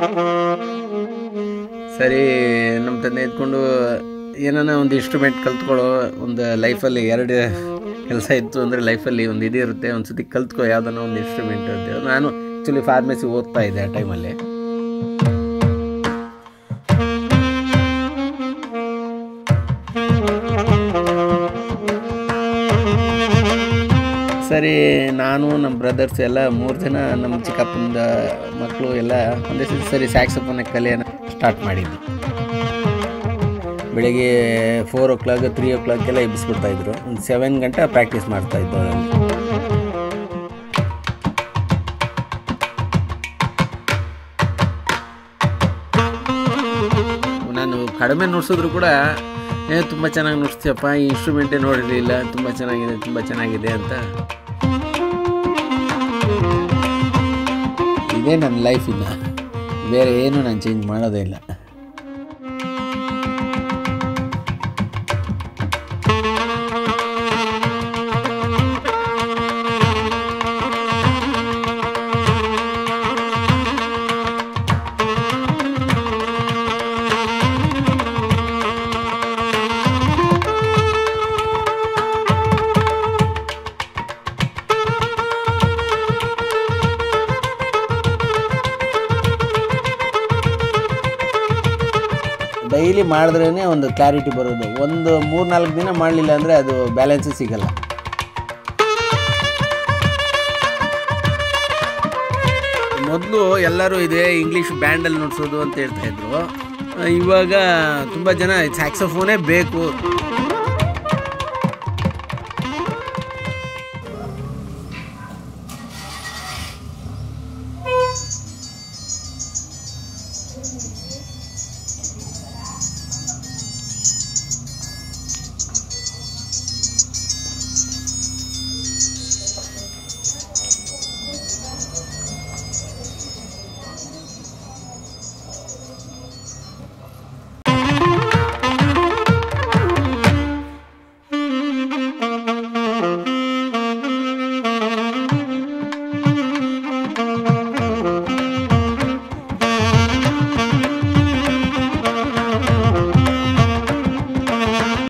ಸರಿ ನಮ್ಮ ತಂದೆ ಎತ್ಕೊಂಡು ಏನಾನ ಒಂದು ಇನ್ಸ್ಟ್ರೂಮೆಂಟ್ ಕಲ್ತ್ಕೊಳ್ಳೋ ಒಂದು ಲೈಫಲ್ಲಿ ಎರಡು ಕೆಲಸ ಇತ್ತು ಅಂದರೆ ಲೈಫಲ್ಲಿ ಒಂದು ಇದಿರುತ್ತೆ ಒಂದು ಸತಿ ಕಲ್ತ್ಕೊ ಯಾವುದನ್ನ ಒಂದು ಇನ್ಸ್ಟ್ರೂಮೆಂಟ್ ಅಂತೇಳಿ ನಾನು ಆ್ಯಕ್ಚುಲಿ ಫಾರ್ಮಸಿ ಓದ್ತಾ ಇದ್ದೆ ಆ ಟೈಮಲ್ಲಿ ಸರಿ ನಾನು ನಮ್ಮ ಬ್ರದರ್ಸ್ ಎಲ್ಲ ಮೂರು ಜನ ನಮ್ಮ ಚಿಕ್ಕಪ್ಪನ ಮಕ್ಕಳು ಎಲ್ಲ ಒಂದೇ ಸತಿ ಸರಿ ಸ್ಯಾಕ್ಸಫೋನ ಕಲಿಯೋಣ ಸ್ಟಾರ್ಟ್ ಮಾಡಿದ್ವಿ ಬೆಳಿಗ್ಗೆ ಫೋರ್ ಓ ಕ್ಲಾಕ್ ತ್ರೀ ಓ ಕ್ಲಾಕೆಲ್ಲ ಎಬ್ಬಿಸ್ಬಿಡ್ತಾಯಿದ್ರು ಒಂದು ಸೆವೆನ್ ಗಂಟೆ ಪ್ರಾಕ್ಟೀಸ್ ಮಾಡ್ತಾಯಿದ್ದು ಅದನ್ನು ನಾನು ಕಡಿಮೆ ನುಡ್ಸಿದ್ರು ಕೂಡ ಏ ತುಂಬ ಚೆನ್ನಾಗಿ ನುಡ್ಸ್ತೀಯಪ್ಪ ಈ ಇನ್ಸ್ಟ್ರೂಮೆಂಟೇ ನೋಡಿರಲಿಲ್ಲ ತುಂಬ ಚೆನ್ನಾಗಿದೆ ತುಂಬ ಚೆನ್ನಾಗಿದೆ ಅಂತ ಇದೇ ನನ್ನ ಲೈಫ್ ಇನ್ನು ಬೇರೆ ಏನು ನಾನು ಚೇಂಜ್ ಮಾಡೋದೇ ಇಲ್ಲ ಡೈಲಿ ಮಾಡಿದ್ರೇ ಒಂದು ಕ್ಲಾರಿಟಿ ಬರೋದು ಒಂದು ಮೂರು ನಾಲ್ಕು ದಿನ ಮಾಡಲಿಲ್ಲ ಅಂದರೆ ಅದು ಬ್ಯಾಲೆನ್ಸೇ ಸಿಗಲ್ಲ ಮೊದಲು ಎಲ್ಲರೂ ಇದೆ ಇಂಗ್ಲೀಷ್ ಬ್ಯಾಂಡಲ್ಲಿ ನುಡ್ಸೋದು ಅಂತ ಹೇಳ್ತಾಯಿದ್ರು ಇವಾಗ ತುಂಬ ಜನ ಸ್ಯಾಕ್ಸೋಫೋನೇ ಬೇಕು